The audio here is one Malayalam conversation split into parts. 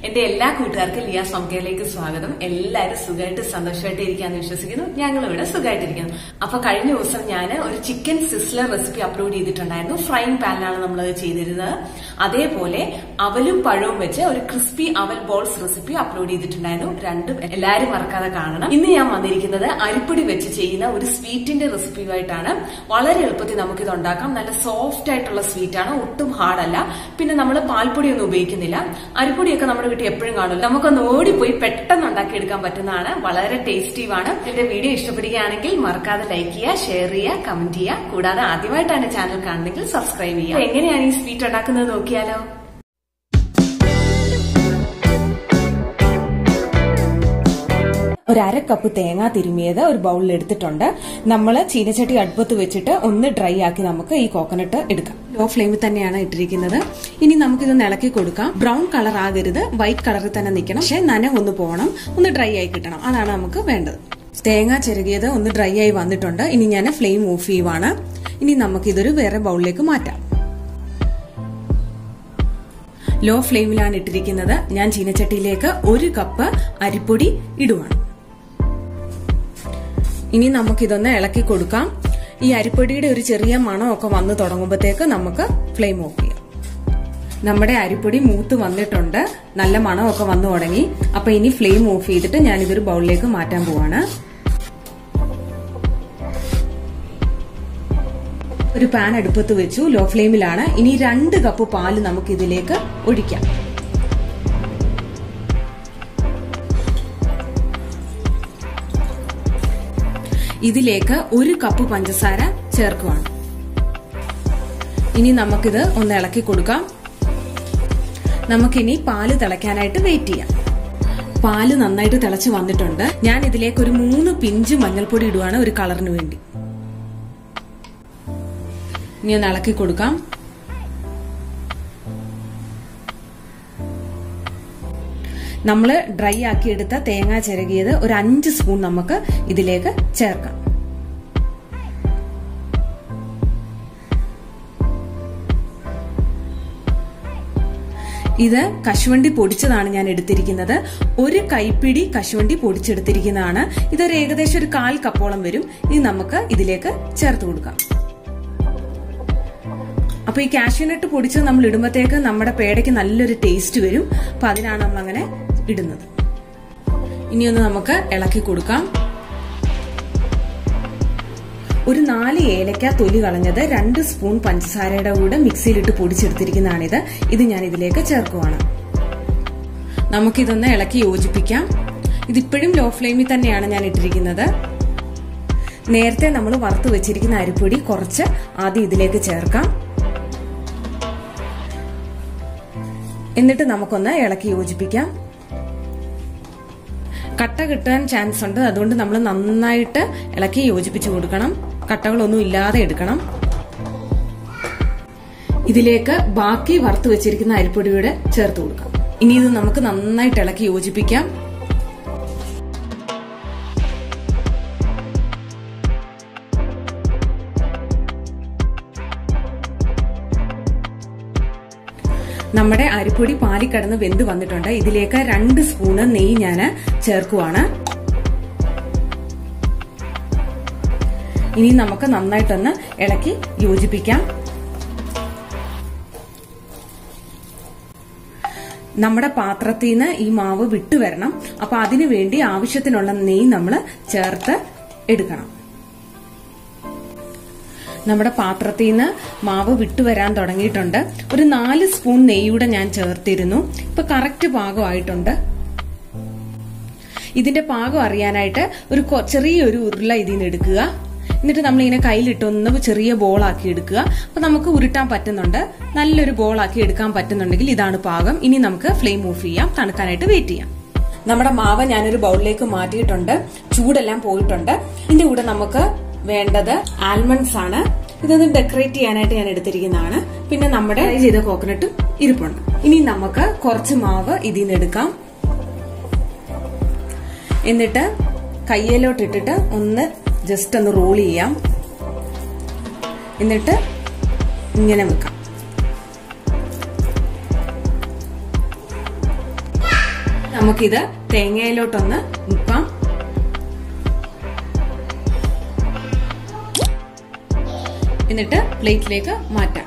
എന്റെ എല്ലാ കൂട്ടുകാർക്കും ലിയ സംഖ്യയിലേക്ക് സ്വാഗതം എല്ലാവരും സുഖമായിട്ട് സന്തോഷമായിട്ട് ഇരിക്കാന്ന് വിശ്വസിക്കുന്നു ഞങ്ങൾ ഇവിടെ സുഖമായിട്ടിരിക്കുന്നു അപ്പൊ കഴിഞ്ഞ ദിവസം ഞാൻ ഒരു ചിക്കൻ സിസ്ലർ റെസിപ്പി അപ്ലോഡ് ചെയ്തിട്ടുണ്ടായിരുന്നു ഫ്രൈങ് പാനിലാണ് നമ്മളത് ചെയ്തിരുന്നത് അതേപോലെ അവലും പഴവും വെച്ച് ഒരു ക്രിസ്പി അവൽ ബോൾസ് റെസിപ്പി അപ്ലോഡ് ചെയ്തിട്ടുണ്ടായിരുന്നു രണ്ടും എല്ലാവരും മറക്കാതെ കാണണം ഇന്ന് ഞാൻ വന്നിരിക്കുന്നത് അരിപ്പൊടി വെച്ച് ചെയ്യുന്ന ഒരു സ്വീറ്റിന്റെ റെസിപ്പിയുമായിട്ടാണ് വളരെ എളുപ്പത്തിൽ നമുക്കിത് ഉണ്ടാക്കാം നല്ല സോഫ്റ്റ് ആയിട്ടുള്ള സ്വീറ്റ് ആണ് ഒട്ടും ഹാർഡല്ല പിന്നെ നമ്മൾ പാൽപ്പൊടിയൊന്നും ഉപയോഗിക്കുന്നില്ല അരിപ്പൊടിയൊക്കെ നമ്മുടെ വീട്ടിൽ എപ്പോഴും കാണും നമുക്കൊന്ന് ഓടിപ്പോയി പെട്ടെന്ന് ഉണ്ടാക്കിയെടുക്കാൻ പറ്റുന്നതാണ് വളരെ ടേസ്റ്റിയുമാണ് എന്റെ വീഡിയോ ഇഷ്ടപ്പെടുകയാണെങ്കിൽ മറക്കാതെ ലൈക്ക് ചെയ്യുക ഷെയർ ചെയ്യുക കമന്റ് ചെയ്യുക കൂടാതെ ആദ്യമായിട്ടാണ് ചാനൽ കാണുന്നെങ്കിൽ സബ്സ്ക്രൈബ് ചെയ്യുക എങ്ങനെയാണ് ഈ സ്വീറ്റ് ഉണ്ടാക്കുന്നത് നോക്കിയാലോ ഒരു അര കപ്പ് തേങ്ങ തിരുമിയത് ഒരു ബൗളിൽ എടുത്തിട്ടുണ്ട് നമ്മൾ ചീനച്ചട്ടി അടുപ്പത്ത് വെച്ചിട്ട് ഒന്ന് ഡ്രൈ ആക്കി നമുക്ക് ഈ കോക്കനട്ട് എടുക്കാം ലോ ഫ്ലെയിമിൽ തന്നെയാണ് ഇട്ടിരിക്കുന്നത് ഇനി നമുക്കിത് ഇളക്കി കൊടുക്കാം ബ്രൗൺ കളർ ആകരുത് വൈറ്റ് കളറിൽ തന്നെ നിൽക്കണം പക്ഷെ നനവ് ഒന്ന് പോകണം ഒന്ന് ഡ്രൈ ആയി കിട്ടണം അതാണ് നമുക്ക് വേണ്ടത് തേങ്ങ ചെറുകിയത് ഒന്ന് ഡ്രൈ ആയി വന്നിട്ടുണ്ട് ഇനി ഞാൻ ഫ്ലെയിം ഓഫ് ചെയ്യുവാണ് ഇനി നമുക്കിതൊരു വേറെ ബൗളിലേക്ക് മാറ്റാം ലോ ഫ്ലെയിമിലാണ് ഇട്ടിരിക്കുന്നത് ഞാൻ ചീനച്ചട്ടിയിലേക്ക് ഒരു കപ്പ് അരിപ്പൊടി ഇടുവാണ് ഇനി നമുക്കിതൊന്ന് ഇളക്കി കൊടുക്കാം ഈ അരിപ്പൊടിയുടെ ഒരു ചെറിയ മണമൊക്കെ വന്നു തുടങ്ങുമ്പോഴത്തേക്ക് നമുക്ക് ഫ്ലെയിം ഓഫ് ചെയ്യാം നമ്മുടെ അരിപ്പൊടി മൂത്ത് വന്നിട്ടുണ്ട് നല്ല മണമൊക്കെ വന്നു തുടങ്ങി അപ്പൊ ഇനി ഫ്ലെയിം ഓഫ് ചെയ്തിട്ട് ഞാൻ ഇതൊരു ബൗളിലേക്ക് മാറ്റാൻ പോവാണ് ഒരു പാൻ അടുപ്പത്ത് വെച്ചു ലോ ഫ്ലെയിമിലാണ് ഇനി രണ്ട് കപ്പ് പാല് നമുക്ക് ഇതിലേക്ക് ഒഴിക്കാം ഇതിലേക്ക് ഒരു കപ്പ് പഞ്ചസാര ചേർക്കുവാണ് ഇനി നമുക്കിത് ഒന്ന് ഇളക്കി കൊടുക്കാം നമുക്കിനി പാല് തിളയ്ക്കാനായിട്ട് വെയിറ്റ് ചെയ്യാം പാല് നന്നായിട്ട് തിളച്ച് വന്നിട്ടുണ്ട് ഞാൻ ഇതിലേക്ക് ഒരു മൂന്ന് പിഞ്ച് മഞ്ഞൾപ്പൊടി ഇടുവാണ് ഒരു കളറിന് വേണ്ടി ഇനി ഒന്ന് ഇളക്കി കൊടുക്കാം നമ്മൾ ഡ്രൈ ആക്കി എടുത്ത തേങ്ങ ചിരകിയത് ഒരു അഞ്ച് സ്പൂൺ നമുക്ക് ഇതിലേക്ക് ചേർക്കാം ഇത് കശുവണ്ടി പൊടിച്ചതാണ് ഞാൻ എടുത്തിരിക്കുന്നത് ഒരു കൈപ്പിടി കശുവണ്ടി പൊടിച്ചെടുത്തിരിക്കുന്നതാണ് ഇതൊരു ഏകദേശം ഒരു കാൽ കപ്പോളം വരും ഇനി നമുക്ക് ഇതിലേക്ക് ചേർത്ത് കൊടുക്കാം അപ്പൊ ഈ കാഷ്യൂനട്ട് പൊടിച്ചത് നമ്മൾ ഇടുമ്പോഴത്തേക്ക് നമ്മുടെ പേടയ്ക്ക് നല്ലൊരു ടേസ്റ്റ് വരും അപ്പൊ അതിനാണ് നമ്മൾ അങ്ങനെ ഇടുന്നത് ഇനിയൊന്ന് നമുക്ക് ഇളക്കി കൊടുക്കാം ഒരു നാല് ഏലക്ക തൊലി കളഞ്ഞത് രണ്ട് സ്പൂൺ പഞ്ചസാരയുടെ കൂടെ മിക്സിയിലിട്ട് പൊടിച്ചെടുത്തിരിക്കുന്നതാണിത് ഇത് ഞാൻ ഇതിലേക്ക് ചേർക്കുവാണ് നമുക്കിതൊന്ന് ഇളക്കി യോജിപ്പിക്കാം ഇതിപ്പോഴും ലോ ഫ്ലെയിമിൽ തന്നെയാണ് ഞാൻ ഇട്ടിരിക്കുന്നത് നേരത്തെ നമ്മൾ വറുത്ത് വെച്ചിരിക്കുന്ന അരിപ്പൊടി കുറച്ച് ആദ്യം ഇതിലേക്ക് ചേർക്കാം എന്നിട്ട് നമുക്കൊന്ന് ഇളക്കി യോജിപ്പിക്കാം കട്ട കിട്ടാൻ ചാൻസ് ഉണ്ട് അതുകൊണ്ട് നമ്മൾ നന്നായിട്ട് ഇളക്കി യോജിപ്പിച്ചു കൊടുക്കണം കട്ടകളൊന്നും ഇല്ലാതെ എടുക്കണം ഇതിലേക്ക് ബാക്കി വറുത്ത് വെച്ചിരിക്കുന്ന അരിപ്പൊടിയുടെ ചേർത്ത് കൊടുക്കാം ഇനി ഇത് നമുക്ക് നന്നായിട്ട് ഇളക്കി യോജിപ്പിക്കാം നമ്മുടെ അരിപ്പൊടി പാലിക്കടന്ന് വെന്ത് വന്നിട്ടുണ്ട് ഇതിലേക്ക് രണ്ട് സ്പൂണ് നെയ്യ് ഞാൻ ചേർക്കുവാണ് ഇനി നമുക്ക് നന്നായിട്ടൊന്ന് ഇളക്കി യോജിപ്പിക്കാം നമ്മുടെ പാത്രത്തിൽ നിന്ന് ഈ മാവ് വിട്ടുവരണം അപ്പൊ അതിനു വേണ്ടി ആവശ്യത്തിനുള്ള നെയ്യ് നമ്മൾ ചേർത്ത് എടുക്കണം നമ്മുടെ പാത്രത്തിൽ നിന്ന് മാവ് വിട്ടുവരാൻ തുടങ്ങിയിട്ടുണ്ട് ഒരു നാല് സ്പൂൺ നെയ്യൂടെ ഞാൻ ചേർത്തിരുന്നു ഇപ്പൊ കറക്റ്റ് പാകമായിട്ടുണ്ട് ഇതിന്റെ പാകം അറിയാനായിട്ട് ഒരു ചെറിയൊരു ഉരുള ഇതിൽ നിന്ന് എടുക്കുക എന്നിട്ട് നമ്മളിങ്ങനെ കയ്യിലിട്ടൊന്ന് ചെറിയ ബോളാക്കി എടുക്കുക അപ്പൊ നമുക്ക് ഉരുട്ടാൻ പറ്റുന്നുണ്ട് നല്ലൊരു ബോളാക്കി എടുക്കാൻ പറ്റുന്നുണ്ടെങ്കിൽ ഇതാണ് പാകം ഇനി നമുക്ക് ഫ്ലെയിം ഓഫ് ചെയ്യാം തണുക്കാനായിട്ട് വെയിറ്റ് ചെയ്യാം നമ്മുടെ മാവ് ഞാനൊരു ബൗളിലേക്ക് മാറ്റിയിട്ടുണ്ട് ചൂടെല്ലാം പോയിട്ടുണ്ട് ഇതിന്റെ കൂടെ നമുക്ക് വേണ്ടത് ആൽമണ്ട്സ് ആണ് ഇതൊന്ന് ഡെക്കറേറ്റ് ചെയ്യാനായിട്ട് ഞാൻ എടുത്തിരിക്കുന്നതാണ് പിന്നെ നമ്മുടെ ഫ്രൈ ചെയ്ത കോക്കനട്ടും ഇരിപ്പുണ്ട് ഇനി നമുക്ക് കുറച്ച് മാവ് ഇതിൽ നിന്ന് എടുക്കാം എന്നിട്ട് കയ്യിലോട്ട് ഇട്ടിട്ട് ഒന്ന് ജസ്റ്റ് ഒന്ന് റോൾ ചെയ്യാം എന്നിട്ട് ഇങ്ങനെ വെക്കാം നമുക്കിത് തേങ്ങയിലോട്ടൊന്ന് മുക്കാം എന്നിട്ട് പ്ലേറ്റിലേക്ക് മാറ്റാം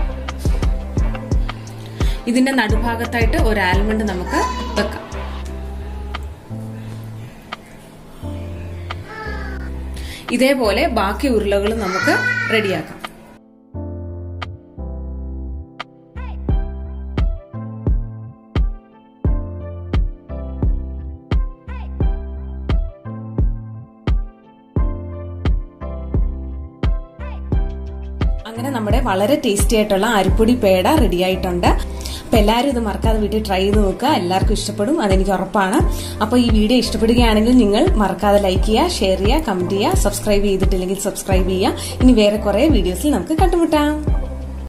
ഇതിന്റെ നടുഭാഗത്തായിട്ട് ഒരു ആൽമണ്ട് നമുക്ക് വെക്കാം ഇതേപോലെ ബാക്കി ഉരുളകൾ നമുക്ക് റെഡിയാക്കാം അങ്ങനെ നമ്മുടെ വളരെ ടേസ്റ്റി ആയിട്ടുള്ള അരിപ്പൊടി പേട റെഡി ആയിട്ടുണ്ട് അപ്പൊ എല്ലാവരും ഇത് മറക്കാതെ വീട്ടിൽ ട്രൈ ചെയ്ത് നോക്കുക എല്ലാവർക്കും ഇഷ്ടപ്പെടും അതെനിക്ക് ഉറപ്പാണ് അപ്പൊ ഈ വീഡിയോ ഇഷ്ടപ്പെടുകയാണെങ്കിൽ നിങ്ങൾ മറക്കാതെ ലൈക്ക് ചെയ്യുക ഷെയർ ചെയ്യുക കമന്റ് ചെയ്യുക സബ്സ്ക്രൈബ് ചെയ്തിട്ടില്ലെങ്കിൽ സബ്സ്ക്രൈബ് ചെയ്യുക ഇനി വേറെ കുറെ വീഡിയോസിൽ നമുക്ക് കണ്ടുമുട്ടാം